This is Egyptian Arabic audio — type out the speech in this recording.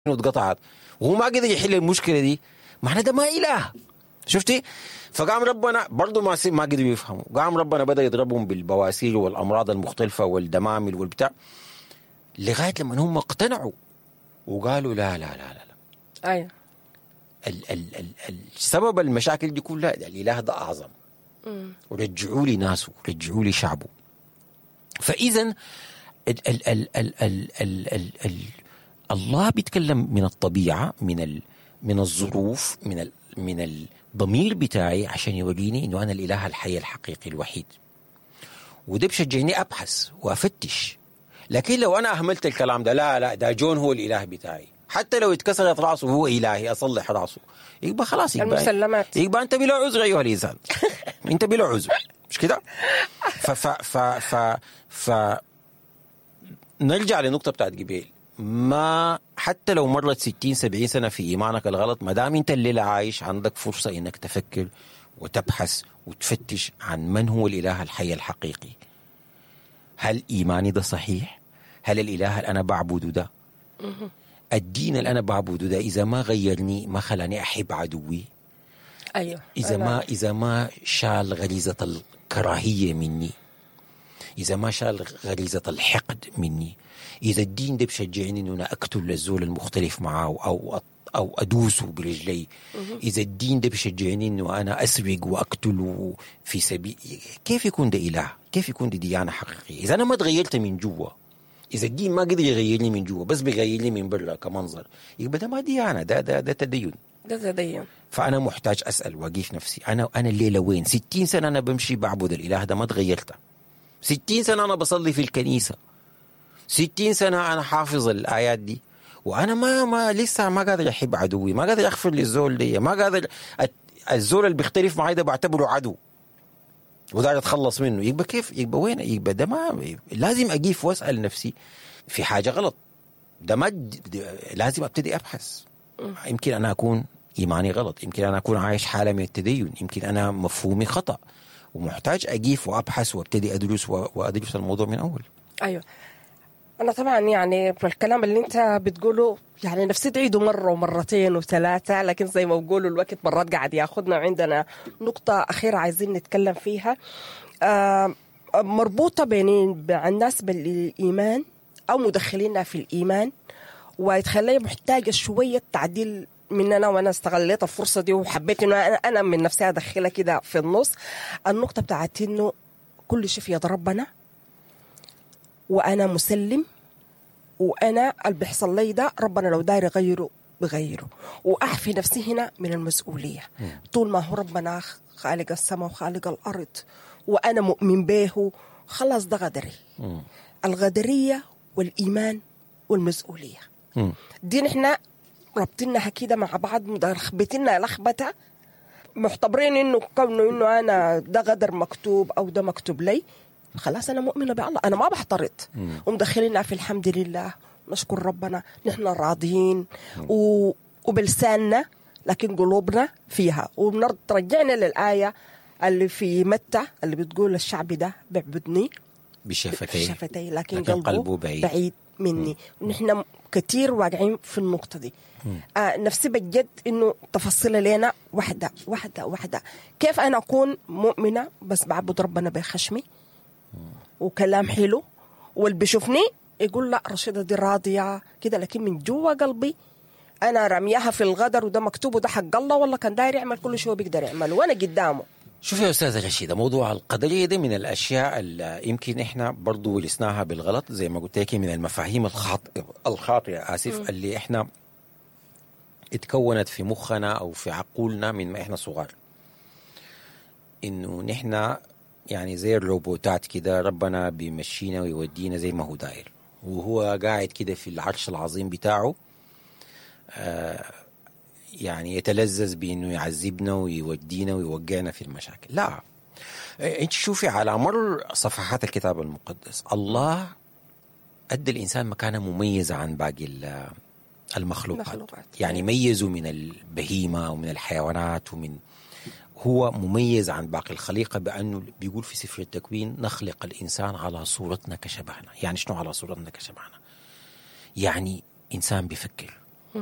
واتقطعت وهو ما قدر يحل المشكله دي معنى ده ما اله شفتي فقام ربنا برضه ما ما قدروا يفهموا قام ربنا بدا يضربهم بالبواسير والامراض المختلفه والدمامل والبتاع لغايه لما هم اقتنعوا وقالوا لا لا لا لا, لا. ايوه ال ال ال ال سبب المشاكل دي كلها الاله ده اعظم ورجعوا لي ناسه رجعوا لي شعبه فاذا ال ال ال ال ال ال ال ال الله بيتكلم من الطبيعه من ال من الظروف من ال من الضمير بتاعي عشان يوريني انه انا الاله الحي الحقيقي الوحيد وده بشجعني ابحث وافتش لكن لو انا اهملت الكلام ده لا لا ده جون هو الاله بتاعي حتى لو اتكسرت راسه هو الهي اصلح راسه يبقى خلاص يبقى المسلمات. يبقى انت بلا عذر ايها الانسان انت بلا عذر مش كده؟ ف ف ف ف ف نرجع للنقطة بتاعت قبيل ما حتى لو مرت 60 70 سنة في إيمانك الغلط ما دام أنت الليلة عايش عندك فرصة إنك تفكر وتبحث وتفتش عن من هو الإله الحي الحقيقي هل إيماني ده صحيح؟ هل الإله اللي أنا بعبده ده الدين اللي أنا بعبده ده إذا ما غيرني ما خلاني أحب عدوي ايوه إذا أنا- ما إذا ما شال غريزة الكراهية مني إذا ما شال غريزة الحقد مني إذا الدين ده بشجعني إنه أنا أقتل الزول المختلف معاه أو أو أدوسه برجلي إذا الدين ده بشجعني إنه أنا أسرق وأقتله في سبيل كيف يكون ده إله؟ كيف يكون ده ديانة حقيقية؟ إذا أنا ما تغيرت من جوا إذا الدين ما قدر يغيرني من جوا بس بيغيرني من برا كمنظر يبقى ده ما ديانة ده ده, ده تدين ده تدين فانا محتاج اسال واقيف نفسي انا انا الليله وين 60 سنه انا بمشي بعبد الاله ده ما تغيرت 60 سنه انا بصلي في الكنيسه 60 سنه انا حافظ الايات دي وانا ما ما لسه ما قادر احب عدوي ما قادر اغفر للزول دي ما قادر أت- الزول اللي بيختلف معي ده بعتبره عدو ودار اتخلص منه يبقى كيف يبقى وين يبقى ده ما لازم اقيف واسال نفسي في حاجه غلط ده ما د- لازم ابتدي ابحث يمكن انا اكون ايماني غلط يمكن انا اكون عايش حاله من التدين يمكن انا مفهومي خطا ومحتاج اقيف وابحث وابتدي ادرس و- وادرس الموضوع من اول ايوه انا طبعا يعني بالكلام اللي انت بتقوله يعني نفسي تعيده مره ومرتين وثلاثه لكن زي ما بقولوا الوقت مرات قاعد ياخذنا وعندنا نقطه اخيره عايزين نتكلم فيها آه مربوطه بين مع الناس بالايمان او مدخليننا في الايمان وتخليه محتاجه شويه تعديل مننا وانا استغليت الفرصه دي وحبيت انه انا انا من نفسي ادخلها كده في النص النقطه بتاعت انه كل شيء في يد ربنا وانا مسلم وانا اللي بيحصل لي ده ربنا لو داير يغيره بغيره واحفي نفسي هنا من المسؤوليه طول ما هو ربنا خالق السماء وخالق الارض وانا مؤمن به خلاص ده غدري الغدريه والايمان والمسؤوليه مم. دي نحن رابطينها كده مع بعض مخبتنا لخبطه محتبرين انه كونه انه انا ده غدر مكتوب او ده مكتوب لي خلاص انا مؤمنه بالله انا ما بحترض ومدخلينها في الحمد لله نشكر ربنا نحن راضيين و... وبلساننا لكن قلوبنا فيها وترجعنا للايه اللي في متى اللي بتقول الشعب ده بيعبدني بشفتيه شفتي لكن, لكن قلبه, قلبه بعيد. بعيد مني ونحن كتير واقعين في النقطة دي آه نفسي بجد انه تفصلها لنا واحدة واحدة واحدة كيف انا اكون مؤمنة بس بعبد ربنا بخشمي وكلام حلو واللي بيشوفني يقول لا رشيدة دي راضية كده لكن من جوا قلبي انا رمياها في الغدر وده مكتوب وده حق الله والله كان داير يعمل كل شيء هو بيقدر يعمله وانا قدامه شوف يا استاذه رشيده موضوع القدريه ده من الاشياء اللي يمكن احنا برضو ورثناها بالغلط زي ما قلت لك من المفاهيم الخاطئه الخاطئه اسف اللي احنا اتكونت في مخنا او في عقولنا من ما احنا صغار انه نحن يعني زي الروبوتات كده ربنا بيمشينا ويودينا زي ما هو داير وهو قاعد كده في العرش العظيم بتاعه يعني يتلذذ بانه يعذبنا ويودينا ويوقعنا في المشاكل لا انت شوفي على مر صفحات الكتاب المقدس الله ادى الانسان مكانه مميزه عن باقي ال- المخلوقات المخلوقات. يعني ميزه من البهيمه ومن الحيوانات ومن هو مميز عن باقي الخليقه بانه بيقول في سفر التكوين نخلق الانسان على صورتنا كشبهنا يعني شنو على صورتنا كشبهنا يعني انسان بيفكر